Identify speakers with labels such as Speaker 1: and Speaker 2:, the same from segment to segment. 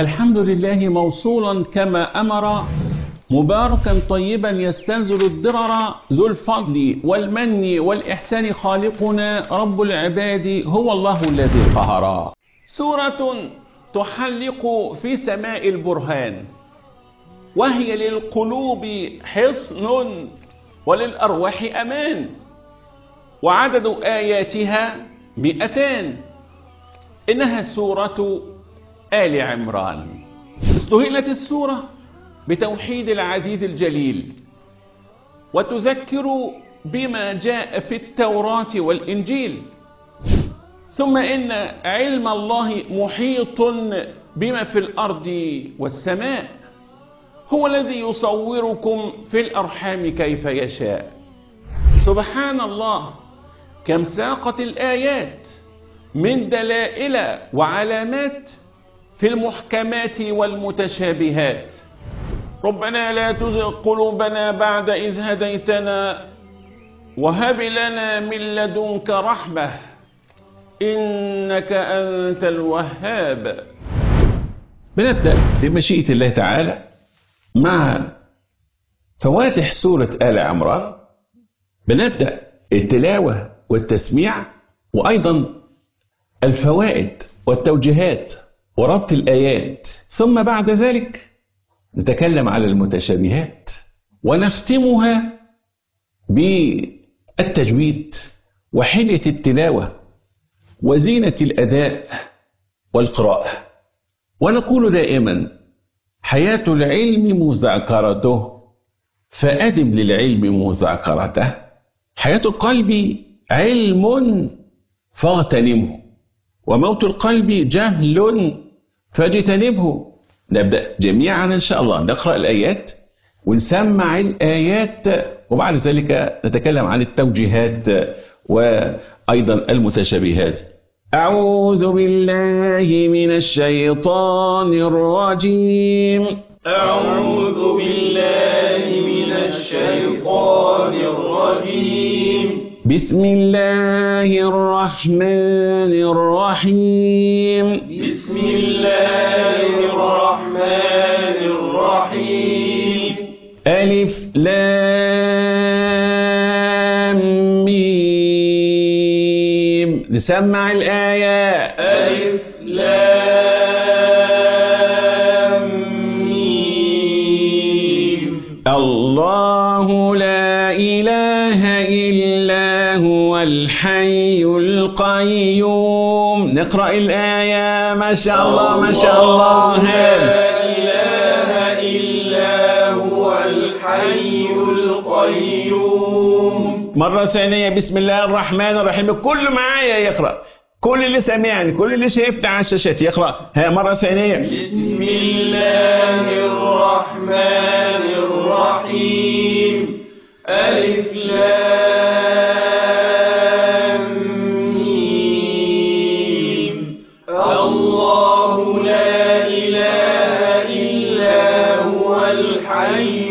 Speaker 1: الحمد لله موصولا كما أمر مباركا طيبا يستنزل الضرر ذو الفضل والمن والإحسان خالقنا رب العباد هو الله الذي قهر سورة تحلق في سماء البرهان وهي للقلوب حصن وللأرواح أمان وعدد آياتها مئتان إنها سورة آل عمران استهلت السورة بتوحيد العزيز الجليل وتذكر بما جاء في التوراة والإنجيل ثم إن علم الله محيط بما في الأرض والسماء هو الذي يصوركم في الأرحام كيف يشاء سبحان الله كم ساقت الآيات من دلائل وعلامات في المحكمات والمتشابهات ربنا لا تزغ قلوبنا بعد إذ هديتنا وهب لنا من لدنك رحمة إنك أنت الوهاب بنبدأ بمشيئة الله تعالى مع فواتح سورة آل عمران بنبدأ التلاوة والتسميع وأيضا الفوائد والتوجيهات وربط الآيات ثم بعد ذلك نتكلم على المتشابهات ونختمها بالتجويد وحلية التلاوة وزينة الأداء والقراءة ونقول دائما حياة العلم مذاكرته فأدم للعلم مذاكرته حياة القلب علم فاغتنمه وموت القلب جهل فاجتنبه نبدأ جميعا إن شاء الله نقرأ الآيات ونسمع الآيات وبعد ذلك نتكلم عن التوجيهات وأيضا المتشابهات أعوذ بالله من الشيطان الرجيم
Speaker 2: أعوذ بالله من الشيطان الرجيم
Speaker 1: بسم الله الرحمن الرحيم
Speaker 2: بسم الله الرحمن الرحيم
Speaker 1: ألف لام ميم نسمع الآية
Speaker 2: ألف لام ميم
Speaker 1: الله لا إله إلا هو الحي القيوم نقرأ الآية ما شاء الله ما شاء الله
Speaker 2: لا إله إلا هو الحي القيوم
Speaker 1: مرة ثانية بسم الله الرحمن الرحيم الكل معايا يقرأ كل اللي سامعني كل اللي شايفنا على الشاشات يقرأ ها مرة ثانية
Speaker 2: بسم الله الرحمن الرحيم ألف لام ميم الله لا إله إلا هو الحي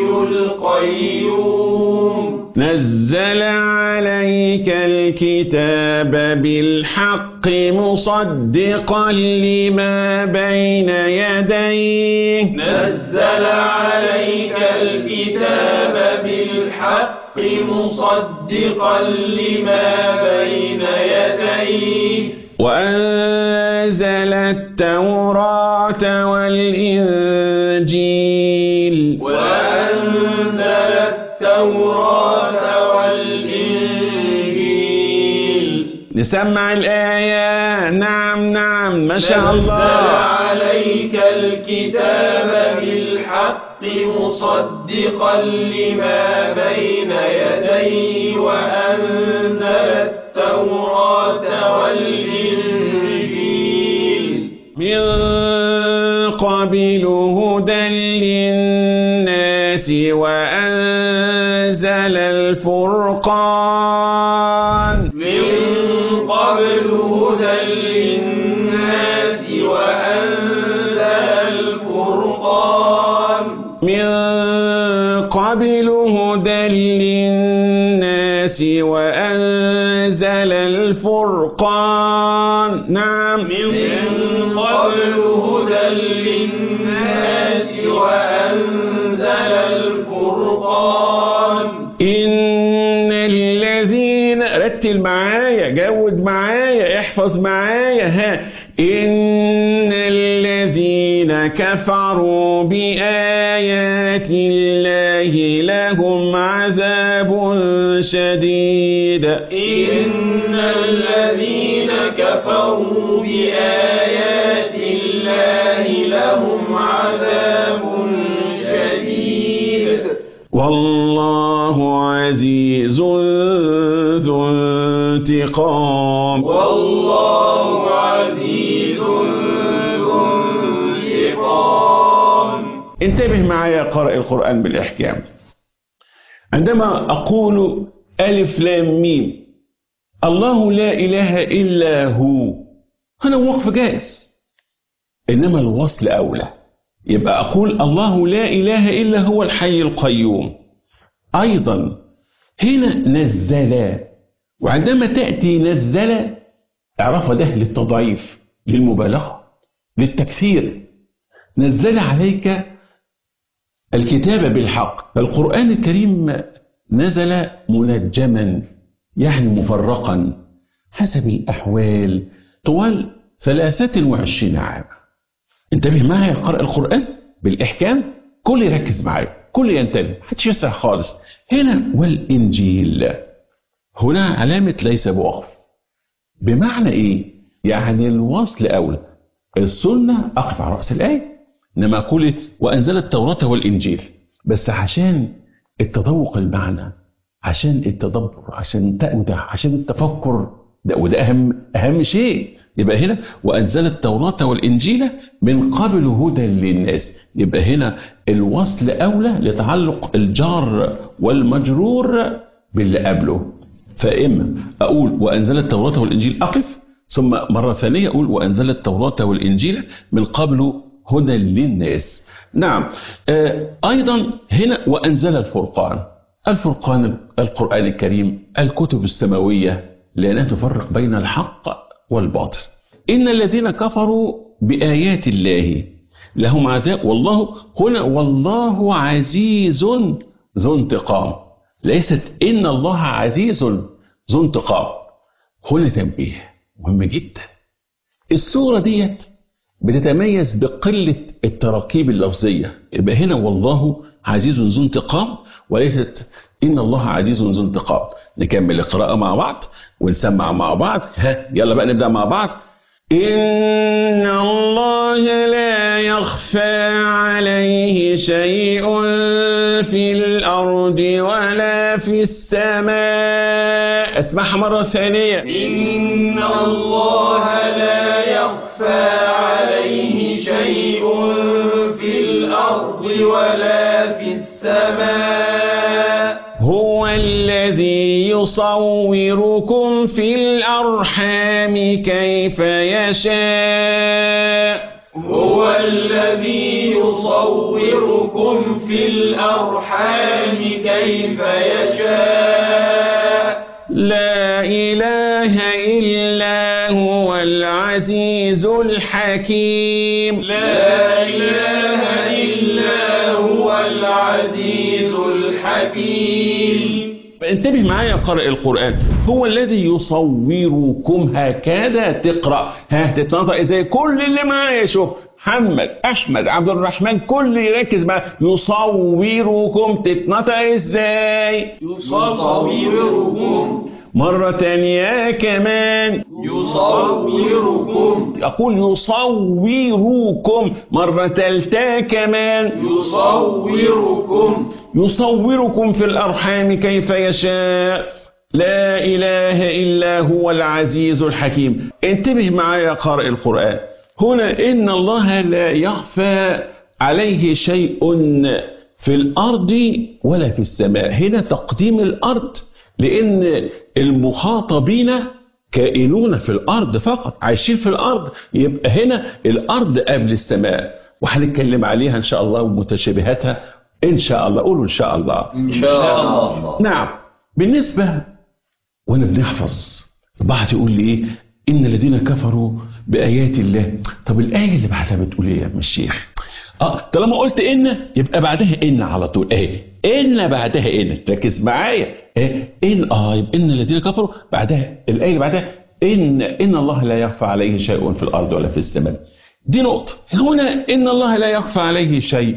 Speaker 2: القيوم
Speaker 1: نزل عليك الكتاب بالحق مصدقا لما بين يديه
Speaker 2: نزل عليك الكتاب بالحق مصدقا لما بين يديه
Speaker 1: وأنزل التوراة والإنجيل
Speaker 2: وأنزل التوراة والإنجيل
Speaker 1: نسمع الآية نعم نعم ما شاء
Speaker 2: نزل
Speaker 1: الله
Speaker 2: عليك الكتاب بالحق مصدقا لما بين يديه وأنزل التوراة والإنجيل
Speaker 1: من قبل هدى للناس وأنزل الفرقان
Speaker 2: من قبل هدى للناس وأنزل الفرقان
Speaker 1: من قبل هدى للناس وأنزل وأنزل الفرقان نعم
Speaker 2: من قبل هدى للناس وأنزل الفرقان
Speaker 1: إن الذين رتل معايا جود معايا احفظ معايا ها إن الذين كفروا بآيات الله لهم عذاب شديد
Speaker 2: إن الذين كفروا بآيات الله لهم عذاب شديد
Speaker 1: والله عزيز ذو انتقام
Speaker 2: والله عزيز ذو انتقام
Speaker 1: انتبه معايا قارئ القرآن بالإحكام عندما أقول ألف لام ميم الله لا إله إلا هو هنا وقف جائز إنما الوصل أولى يبقى أقول الله لا إله إلا هو الحي القيوم أيضا هنا نزل وعندما تأتي نزل اعرف ده للتضعيف للمبالغة للتكثير نزل عليك الكتاب بالحق فالقرآن الكريم نزل منجما يعني مفرقا حسب الأحوال طوال ثلاثة وعشرين عاما انتبه معايا قرأ القرآن بالإحكام كل يركز معايا كل ينتبه محدش يسرح خالص هنا والإنجيل هنا علامة ليس بوقف بمعنى إيه؟ يعني الوصل أولى السنة أقف على رأس الآية إنما أقول وأنزل التوراة والإنجيل بس عشان التذوق المعنى عشان التدبر عشان وده عشان التفكر ده وده أهم أهم شيء يبقى هنا وأنزل التوراة والإنجيل من قبل هدى للناس يبقى هنا الوصل أولى لتعلق الجار والمجرور باللي قبله فإما أقول وأنزل التوراة والإنجيل أقف ثم مرة ثانية أقول وأنزل التوراة والإنجيل من قبل هدى للناس نعم آه أيضا هنا وأنزل الفرقان الفرقان القرآن الكريم الكتب السماوية لأنها تفرق بين الحق والباطل إن الذين كفروا بآيات الله لهم عذاب والله هنا والله عزيز ذو انتقام ليست إن الله عزيز ذو انتقام هنا تنبيه مهم جدا السورة ديت بتتميز بقلة التراكيب اللفظية يبقى هنا والله عزيز ذو انتقام وليست إن الله عزيز ذو انتقام نكمل القراءة مع بعض ونسمع مع بعض ها يلا بقى نبدأ مع بعض إن الله لا يخفى عليه شيء في الأرض ولا في السماء اسمعها مرة ثانية
Speaker 2: إن الله لا يخفى عليه شيء في الأرض ولا في السماء
Speaker 1: هو الذي يصوركم في الأرحام كيف يشاء
Speaker 2: هو الذي يصوركم في الأرحام كيف يشاء
Speaker 1: لا إله إلا هو العزيز الحكيم
Speaker 2: لا إله إلا هو العزيز الحكيم
Speaker 1: انتبه معايا قارئ القرآن هو الذي يصوركم هكذا تقرأ ها تتنطق ازاي كل اللي معايا شوف محمد احمد عبد الرحمن كل يركز معايا يصوركم تتنطق ازاي
Speaker 2: يصوركم
Speaker 1: مرة تانية كمان
Speaker 2: يصوركم
Speaker 1: أقول يصوركم مرة تالتة كمان
Speaker 2: يصوركم
Speaker 1: يصوركم في الأرحام كيف يشاء لا إله إلا هو العزيز الحكيم انتبه معايا قارئ القرآن هنا إن الله لا يخفى عليه شيء في الأرض ولا في السماء هنا تقديم الأرض لأن المخاطبين كائنون في الأرض فقط عايشين في الأرض يبقى هنا الأرض قبل السماء وهنتكلم عليها إن شاء الله ومتشابهاتها إن شاء الله قولوا إن شاء الله
Speaker 2: إن شاء الله
Speaker 1: نعم بالنسبة وانا بنحفظ البعض يقول لي ايه ان الذين كفروا بايات الله طب الايه اللي بعدها بتقول ايه يا ابن الشيخ اه طالما قلت ان يبقى بعدها ان على طول ايه ان بعدها ان ركز معايا ايه ان اه يبقى ان الذين كفروا بعدها الايه اللي بعدها ان ان الله لا يخفى عليه شيء في الارض ولا في السماء دي نقطه هنا ان الله لا يخفى عليه شيء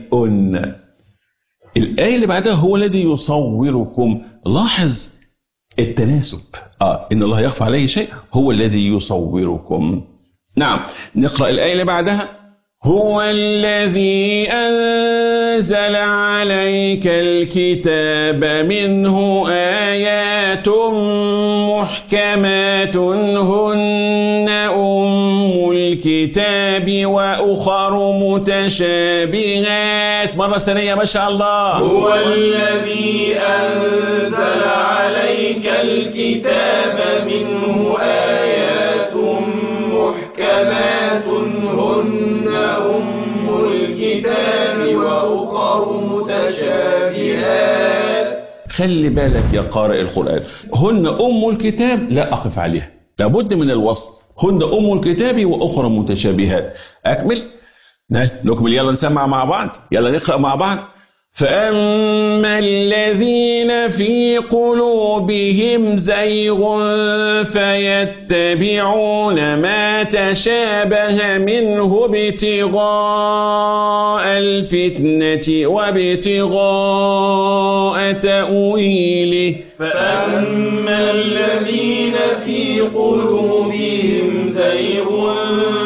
Speaker 1: الايه اللي بعدها هو الذي يصوركم لاحظ التناسب اه ان الله يخفى عليه شيء هو الذي يصوركم نعم نقرا الايه اللي بعدها هو الذي أنزل عليك الكتاب منه آيات محكمات هن أم الكتاب وأخر متشابهات مرة ثانية ما شاء الله
Speaker 2: هو الذي أنزل عليك الكتاب منه آيات محكمات هن أم الكتاب وأخر متشابهات
Speaker 1: خلي بالك يا قارئ القرآن هن أم الكتاب لا أقف عليها لابد من الوصل هن أم الكتاب وأخرى متشابهات أكمل نكمل يلا نسمع مع بعض يلا نقرأ مع بعض فأما الذين في قلوبهم زيغ فيتبعون ما تشابه منه ابتغاء الفتنة وابتغاء تأويله
Speaker 2: فأما الذين في قلوبهم زيغ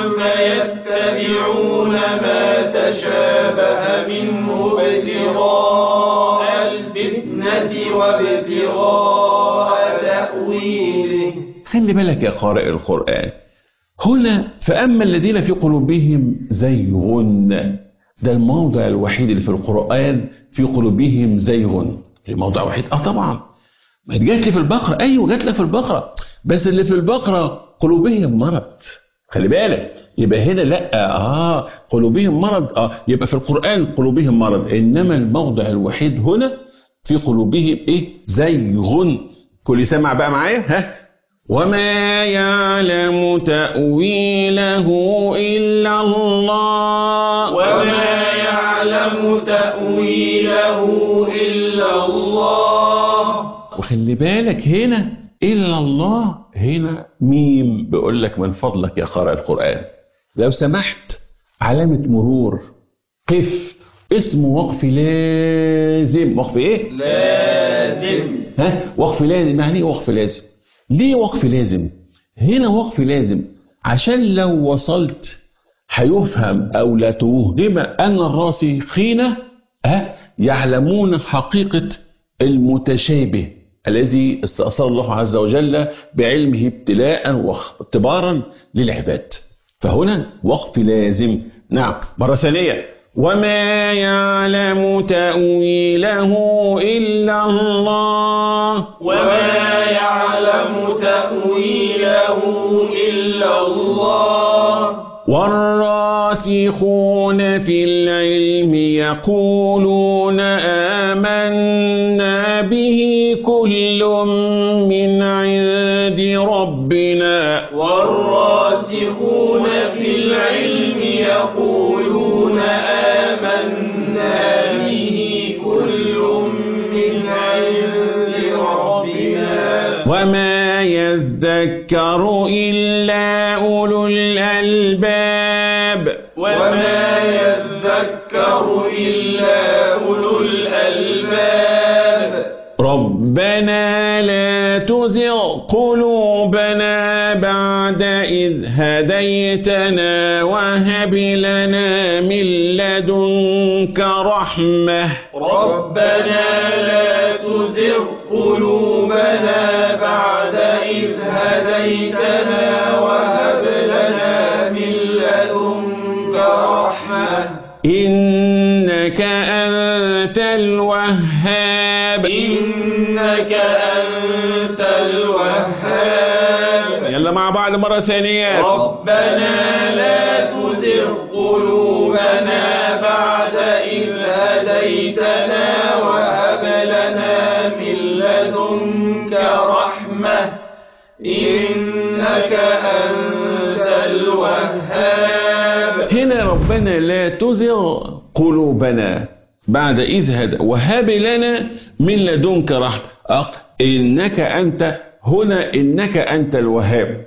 Speaker 2: فيتبعون ما تشابه منه ابتغاء الفتنة وابتغاء تأويله
Speaker 1: خلي بالك يا قارئ القرآن هنا فأما الذين في قلوبهم زيغ ده الموضع الوحيد اللي في القرآن في قلوبهم زيغ الموضع وحيد اه طبعا ما جات لي في البقرة ايوه جات لي في البقرة بس اللي في البقرة قلوبهم مرض خلي بالك يبقى هنا لا اه قلوبهم مرض اه يبقى في القرآن قلوبهم مرض انما الموضع الوحيد هنا في قلوبهم ايه زيغ كل سمع بقى معايا ها وما يعلم تأويله إلا الله
Speaker 2: وما يعلم تأويله إلا الله
Speaker 1: وخلي بالك هنا إلا الله هنا ميم بيقول لك من فضلك يا قارئ القرآن لو سمحت علامة مرور قف اسم وقف لازم وقف ايه
Speaker 2: لازم
Speaker 1: ها وقف لازم يعني ايه وقف لازم ليه وقف لازم هنا وقف لازم عشان لو وصلت هيفهم او لا توهم ان الراسخين ها يعلمون حقيقة المتشابه الذي استأثر الله عز وجل بعلمه ابتلاء واختبارا للعباد فهنا وقف لازم نعم مرة ثانية وما يعلم تأويله إلا الله
Speaker 2: وما يعلم تأويله إلا الله
Speaker 1: والراسخون في العلم يقولون آمنا به كل من عند ربنا
Speaker 2: والراسخون في العلم يقولون آمنا به كل من عند ربنا
Speaker 1: وما يذكر إلا أولو الألباب
Speaker 2: وما يذكر إلا أولو الألباب
Speaker 1: ربنا لا تزغ قلوبنا بعد إذ هديتنا وهب لنا من لدنك رحمة
Speaker 2: ربنا لا تزغ قلوبنا بعد إذ هديتنا وهب لنا من لدنك رحمة
Speaker 1: إنك أنت الوهاب
Speaker 2: إنك أنت الوهاب
Speaker 1: يلا مع بعض مرة ثانية
Speaker 2: ربنا لا تزغ قلوبنا بعد إذ هديتنا وهب لنا من لدنك رحمة إنك إنك أنت الوهاب
Speaker 1: هنا ربنا لا تزغ قلوبنا بعد إذ هدى وهب لنا من لدنك رحمة أق إنك أنت هنا إنك أنت الوهاب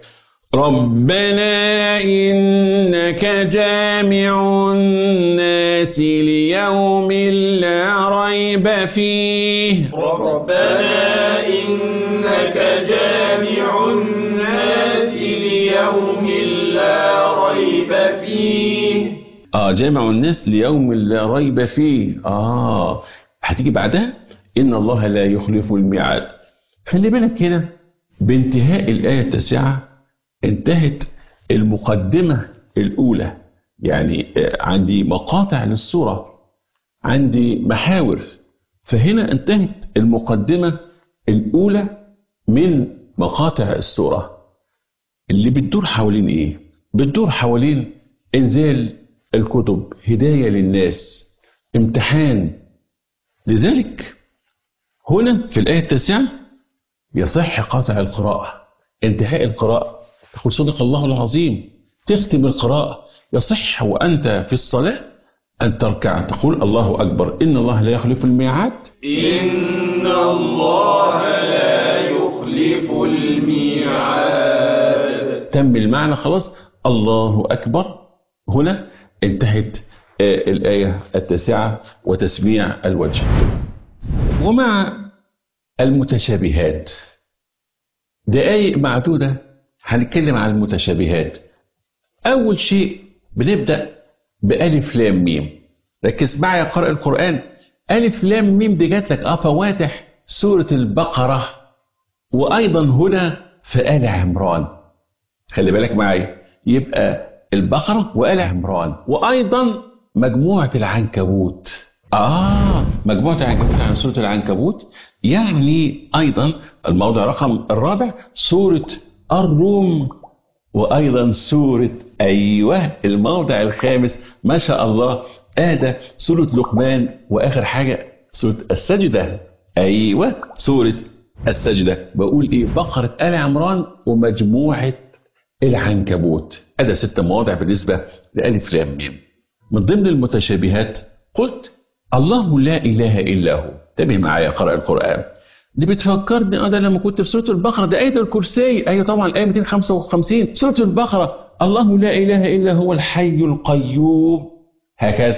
Speaker 1: ربنا إنك جامع الناس ليوم لا ريب فيه
Speaker 2: ربنا إنك جامع الناس ليوم لا ريب فيه
Speaker 1: آه جامع الناس ليوم لا ريب فيه آه هتيجي بعدها إن الله لا يخلف الميعاد خلي بالك هنا بانتهاء الآية التاسعة انتهت المقدمة الأولى يعني آه، عندي مقاطع للصورة عندي محاور فهنا انتهت المقدمة الأولى من مقاطع السورة اللي بتدور حوالين إيه؟ بتدور حوالين إنزال الكتب هداية للناس امتحان لذلك هنا في الآية التاسعة يصح قطع القراءة انتهاء القراءة تقول صدق الله العظيم تختم القراءة يصح وأنت في الصلاة أن تركع تقول الله أكبر إن الله لا يخلف الميعاد
Speaker 2: إن الله لا يخلف الميعاد
Speaker 1: تم المعنى خلاص الله أكبر هنا انتهت آه، الآية التاسعة وتسميع الوجه ومع المتشابهات دقائق معدودة هنتكلم عن المتشابهات أول شيء بنبدأ بألف لام ميم ركز معايا قارئ القرآن ألف لام ميم دي جات لك اه فواتح سورة البقرة وأيضا هنا في آل عمران خلي بالك معايا يبقى البقرة وآل عمران وأيضا مجموعة العنكبوت آه مجموعة العنكبوت عن سورة العنكبوت يعني أيضا الموضع رقم الرابع سورة الروم وأيضا سورة أيوة الموضع الخامس ما شاء الله آدى سورة لقمان وآخر حاجة سورة السجدة أيوة سورة السجدة بقول إيه بقرة آل عمران ومجموعة العنكبوت أدى ست مواضع بالنسبة لألف لام ميم من ضمن المتشابهات قلت الله لا إله إلا هو انتبه معايا قرأ القرآن دي بتفكرني اه ده لما كنت في سورة البقرة ده آية الكرسي أيوة طبعا الآية 255 سورة البقرة الله لا إله إلا هو الحي القيوم هكذا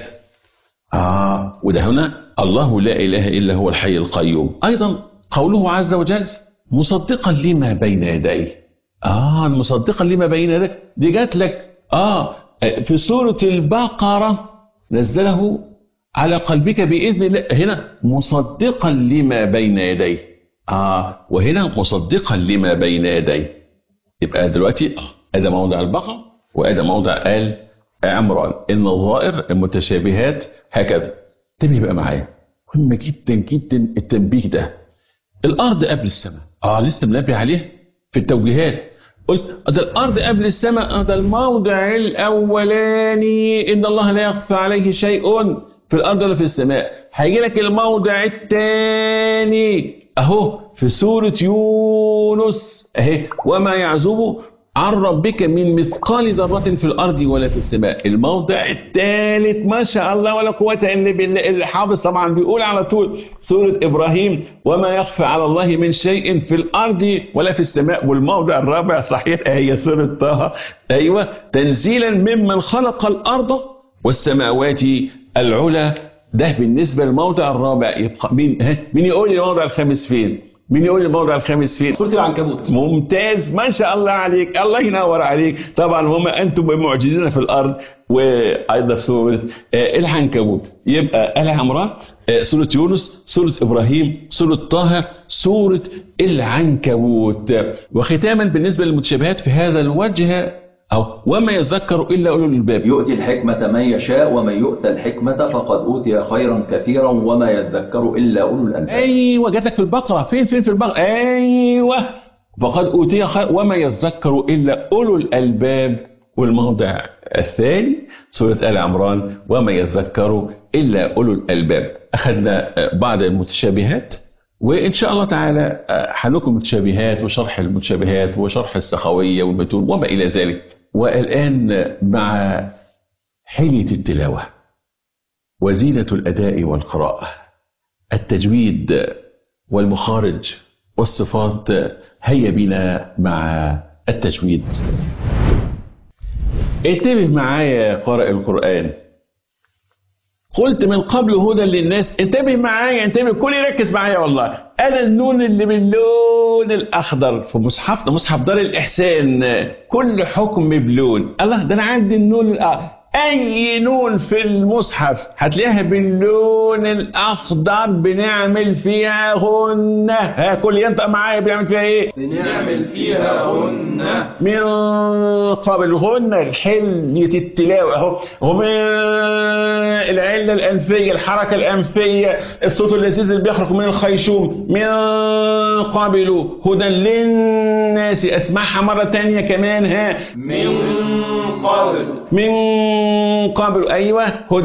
Speaker 1: آه وده هنا الله لا إله إلا هو الحي القيوم أيضا قوله عز وجل مصدقا لما بين يديه آه مصدقا لما بين يديك دي جات لك آه في سورة البقرة نزله على قلبك بإذن الله هنا مصدقا لما بين يديه آه وهنا مصدقا لما بين يديه يبقى دلوقتي آه هذا موضع البقرة وهذا موضع آل عمران النظائر المتشابهات هكذا انتبه بقى معايا مهم جدا جدا التنبيه ده الأرض قبل السماء آه لسه منبه عليه في التوجيهات قلت ده الأرض قبل السماء ده الموضع الأولاني إن الله لا يخفى عليه شيء في الأرض ولا في السماء هيجي لك الموضع الثاني أهو في سورة يونس أهي وما يعزب عن ربك من مثقال ذرة في الأرض ولا في السماء الموضع الثالث ما شاء الله ولا قوة إلا بالله اللي حافظ طبعا بيقول على طول سورة إبراهيم وما يخفى على الله من شيء في الأرض ولا في السماء والموضع الرابع صحيح هي سورة طه أيوة تنزيلا ممن خلق الأرض والسماوات العلى ده بالنسبة للموضع الرابع يبقى مين ها مين يقول لي الموضع الخامس فين مين يقول لي الموضع الخامس فين
Speaker 2: سورة العنكبوت
Speaker 1: ممتاز ما شاء الله عليك الله ينور عليك طبعا هم انتم معجزين في الارض وايضا في سوره آه، العنكبوت يبقى ال عمران آه، سوره يونس سوره ابراهيم سوره طه سوره العنكبوت وختاما بالنسبه للمتشابهات في هذا الوجه او وما يذكر الا اولو الالباب
Speaker 3: يؤتي الحكمة من يشاء ومن يؤتى الحكمة فقد أوتي خيرا كثيرا وما يذكر إلا أولو الألباب
Speaker 1: ايوه جات لك في البقره فين فين في البقره ايوه فقد اوتي خير وما يذكر الا اولو الالباب والموضع الثاني سوره ال عمران وما يذكر الا اولو الالباب اخذنا بعض المتشابهات وإن شاء الله تعالى آه، هنكمل متشابهات وشرح المتشابهات وشرح السخوية والمتون وما إلى ذلك والآن مع حلية التلاوة وزينة الأداء والقراءة التجويد والمخارج والصفات هيا بنا مع التجويد انتبه معايا يا قارئ القرآن قلت من قبل هدى للناس انتبه معايا انتبه كل يركز معايا والله انا النون اللي باللون الاخضر في مصحفنا مصحف دار الاحسان كل حكم بلون الله ده انا عندي النون الأ- اي نون في المصحف هتلاقيها باللون الاخضر بنعمل فيها غنة ها كل ينطق معايا بنعمل فيها ايه
Speaker 2: بنعمل فيها غنة
Speaker 1: من قبل غنى حلية التلاوة اهو ومن العلة الأنفية الحركة الأنفية الصوت اللذيذ اللي بيخرج من الخيشوم من قبل هدى للناس أسمعها مرة تانية كمان ها
Speaker 2: من قبل
Speaker 1: من قبل أيوة هدى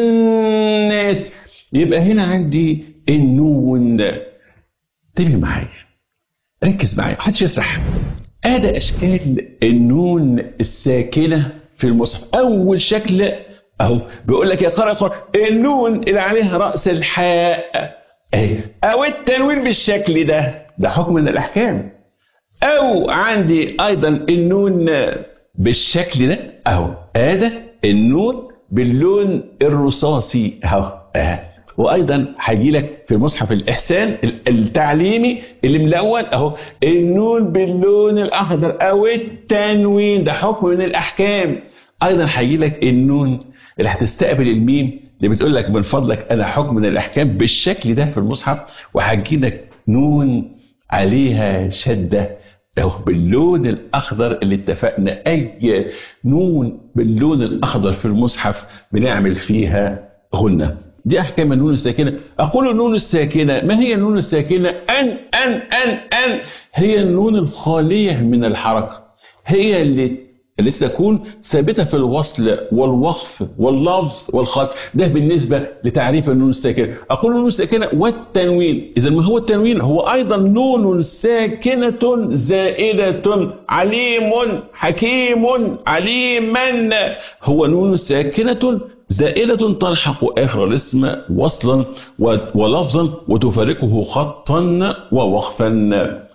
Speaker 1: للناس يبقى هنا عندي النون انتبه معايا ركز معايا محدش يسرح ادي اشكال النون الساكنه في المصحف اول شكل اهو بيقول لك يا قارئ القرآن النون اللي عليها راس الحاء اهي او التنوين بالشكل ده ده حكم من الاحكام او عندي ايضا النون بالشكل ده اهو ادي النون باللون الرصاصي اهو اه وايضا هيجي لك في مصحف الاحسان التعليمي اللي ملون اهو النون باللون الاخضر او التنوين ده حكم من الاحكام ايضا هيجي لك النون اللي هتستقبل الميم اللي بتقول لك من فضلك انا حكم من الاحكام بالشكل ده في المصحف وهيجي لك نون عليها شده اهو باللون الاخضر اللي اتفقنا اي نون باللون الاخضر في المصحف بنعمل فيها غنه دي احكام النون الساكنه اقول النون الساكنه ما هي النون الساكنه ان ان ان ان هي النون الخاليه من الحركه هي اللي التي تكون ثابته في الوصل والوقف واللفظ والخط ده بالنسبه لتعريف النون الساكنه اقول النون الساكنه والتنوين اذا ما هو التنوين هو ايضا نون ساكنه زائده عليم حكيم عليما هو نون ساكنه زائدة تلحق آخر الاسم وصلا ولفظا وتفارقه خطا ووقفا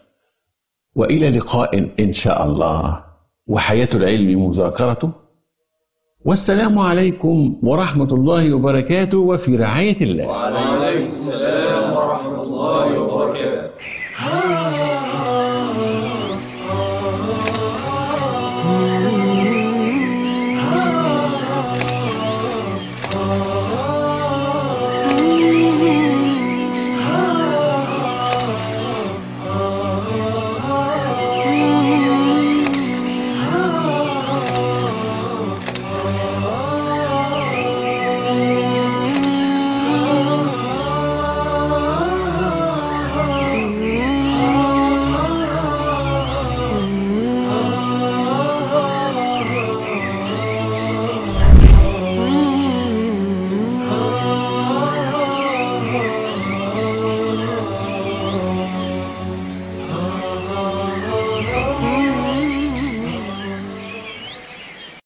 Speaker 1: وإلى لقاء إن شاء الله وحياة العلم مذاكرته والسلام عليكم ورحمة الله وبركاته وفي رعاية الله
Speaker 2: وعليكم السلام ورحمة الله وبركاته